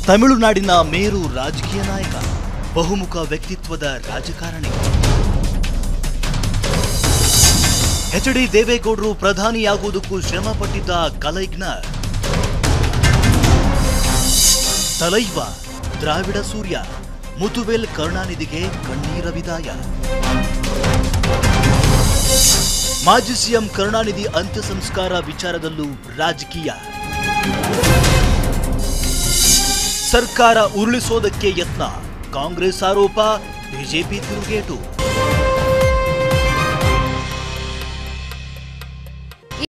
ತಮಿಳುನಾಡಿನ ಮೇರು ರಾಜಕೀಯ ನಾಯಕ ಬಹುಮುಖ ವ್ಯಕ್ತಿತ್ವದ ರಾಜಕಾರಣಿ ಎಚ್ ಡಿ ದೇವೇಗೌಡರು ಪ್ರಧಾನಿಯಾಗುವುದಕ್ಕೂ ಶ್ರಮ ಪಟ್ಟಿದ್ದ ಕಲೈಗ್ನ ತಲೈವ ದ್ರಾವಿಡ ಸೂರ್ಯ ಮುತುವೆಲ್ ಕರುಣಾನಿಧಿಗೆ ಕಣ್ಣೀರ ವಿದಾಯ ಮಾಜಿ ಸಿಎಂ ಕರುಣಾನಿಧಿ ಅಂತ್ಯ ಸಂಸ್ಕಾರ ವಿಚಾರದಲ್ಲೂ ರಾಜಕೀಯ ಸರ್ಕಾರ ಉರುಳಿಸೋದಕ್ಕೆ ಯತ್ನ ಕಾಂಗ್ರೆಸ್ ಆರೋಪ ಬಿಜೆಪಿ ತಿರುಗೇಟು